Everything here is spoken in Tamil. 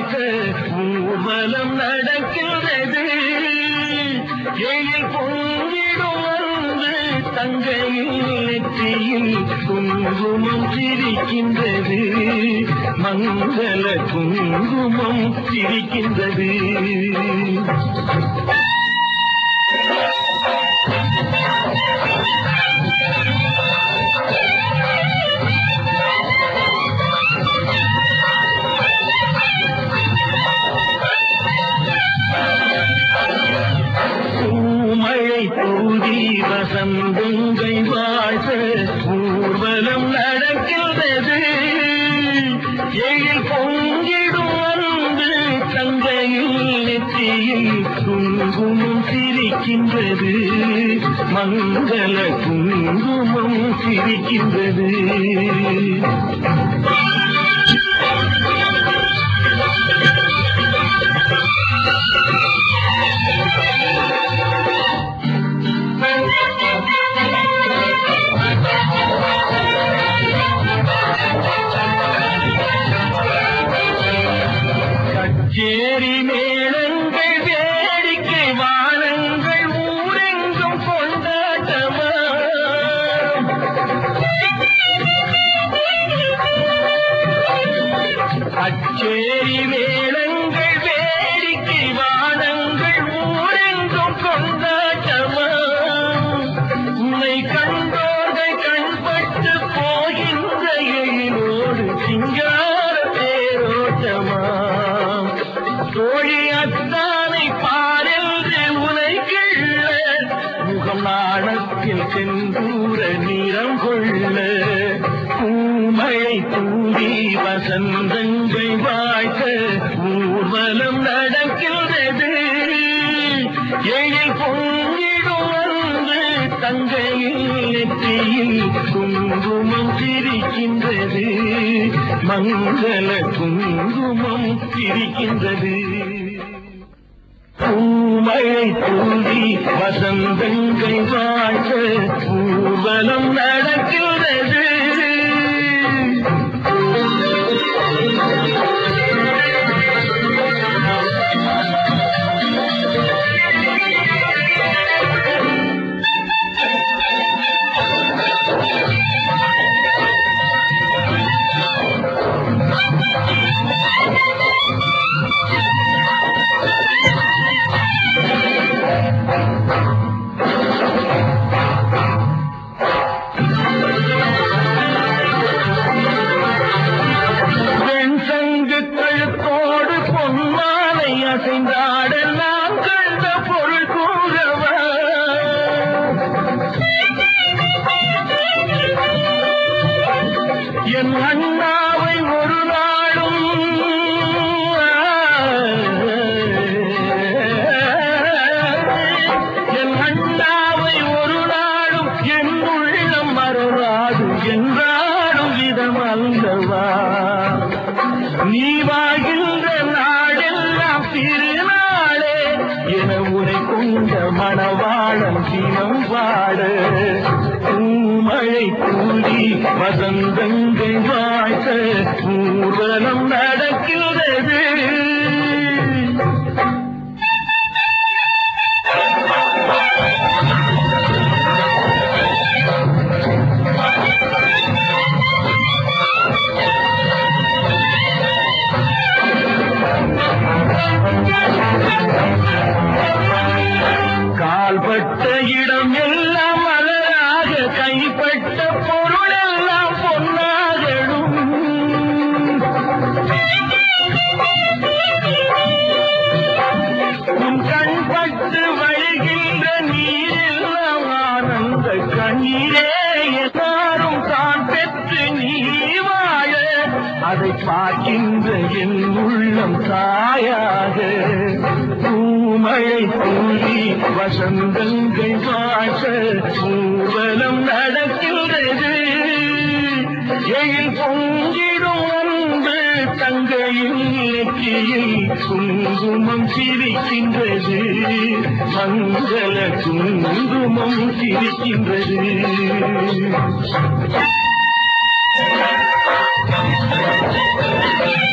வாழ்க ஊர்வலம் நடக்கிறது எழில் பொங்கிடும் வந்து தங்கையில் நெற்றியில் குங்குமம் சிரிக்கின்றது மங்கள குங்குமம் சிரிக்கின்றது பூமழை தூதி வசந்தங்கள் வாழ்க ஊர்வலம் நடக்கின்றது எழில் பொங்கிடும் வந்து தங்கையில் நெற்றியில் குங்குமம் சிரிக்கின்றது மங்கள குங்குமம் சிரிக்கின்றது கச்சேரி மேளங்கள் வேடிக்கை வானங்கள் ஊரெங்கும் கொண்டாட்டமா கச்சேரி மேளங்கள் வேடிக்கை வானங்கள் ஊரெங்கும் கொண்டாட்டமா உன்னை கண்டோர்கள் கண்பட்டு போகின்ற எழிலோடு சிங்கார தேரோட்டமா தோழி அத்தானை பாரென்று உனை கிள்ள முகம் நாணத்தில் செந்தூர நிறம் கொள்ள பூமழை தூவி வசந்தங்கள் வாழ்க்க ஊர்வலம் நடக்கின்றது எழில் பொங்கிடும் வந்து தங்கையில் நெற்றியில் குங்குமம் சிரிக்கின்றது மங்கள குங்குமம் சிரிக்கின்றது பூமழை தூவி வசந்தங்கள் வாழ்க ஊர்வலம் நடக்கிறது பெண் சங்கு கழுத்தோடு பொன்மாலை அசைந்தாட நான் கண்ட பொருள் கூறவா என் அண்ணாவை ஒரு நாளும் என் அண்ணாவை ஒரு நாளும் என் உள்ளம் மறவாது என்றாலும் விதம் அல்லவா நீ வாழ்கின்ற நாடெல்லாம் திருநாளே என உரை கொண்ட மணவாளம் தினம் பாட பூமழை கூடி வசந்தங்கள் வாழ்க ஊர்வலம் நடக்கிறது கால்பட்ட இடம் எல்லாம் மலராக கைப்பட்ட பொருள் எல்லாம் பொன்னாகணும் உன் கண்பட்டு வழிகின்ற நீரெல்லாம் ஆனந்த கண்ணீரே எல்லாரும் தான் பெற்று நீ வாழ அதை பார்க்கின்ற என் உள்ளம் தாயாக பூமழை தூவி வசந்தங்கள் வாச ஊர்வலம் நடக்கின்றது எழில் பொங்கிடும் அன்பு தங்கையில் நெற்றியில் குங்குமம் சிரிக்கின்றது மங்கள குங்குமம் சிரிக்கின்றது Thank you.